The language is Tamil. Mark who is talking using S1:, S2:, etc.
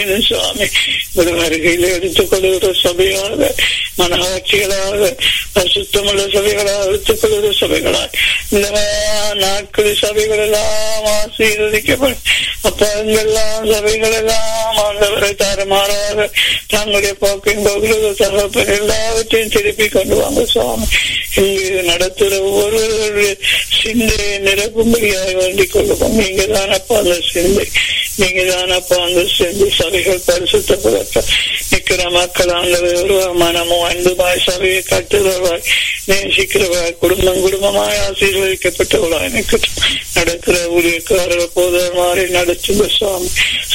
S1: சுவாமி ஒரு வருகையில் எடுத்துக் கொள்கிற சபையாக மனவாட்சிகளாக சுத்தமுள்ள சபைகளாக எடுத்துக் கொள்கிற சபைகளாக இந்த நாட்கள் சபைகள் எல்லாம் ஆசீர்வதிக்கப்படும் அப்ப எங்கெல்லாம் சபைகள் எல்லாம் ஆண்டவரை தரமாறாக தங்களுடைய போக்கின் போகிறது தகப்பன் எல்லாவற்றையும் திருப்பி கொண்டு வாங்க சுவாமி இங்கு நடத்துகிற ஒவ்வொருவருடைய சிந்தையை நிரப்பும்படியாக வேண்டிக் கொள்ளுவோம் நீங்க தானப்பா அந்த சிந்தை நீங்க தானப்பா அந்த சிந்தை சபைகள் பரிசுத்தப்படத்த நிக்கிற மக்கள் ஆண்டவர் மனமும் அன்புமாய் சபையை கட்டுறவாய் நேசிக்கிறவாய் குடும்பம் குடும்பமாய் ஆசீர்வதிக்கப்பட்டவளாய் நிற்கட்டும் நடக்கிற ஊழியக்காரர் போதர் மாறி நடத்துங்க சுவாமி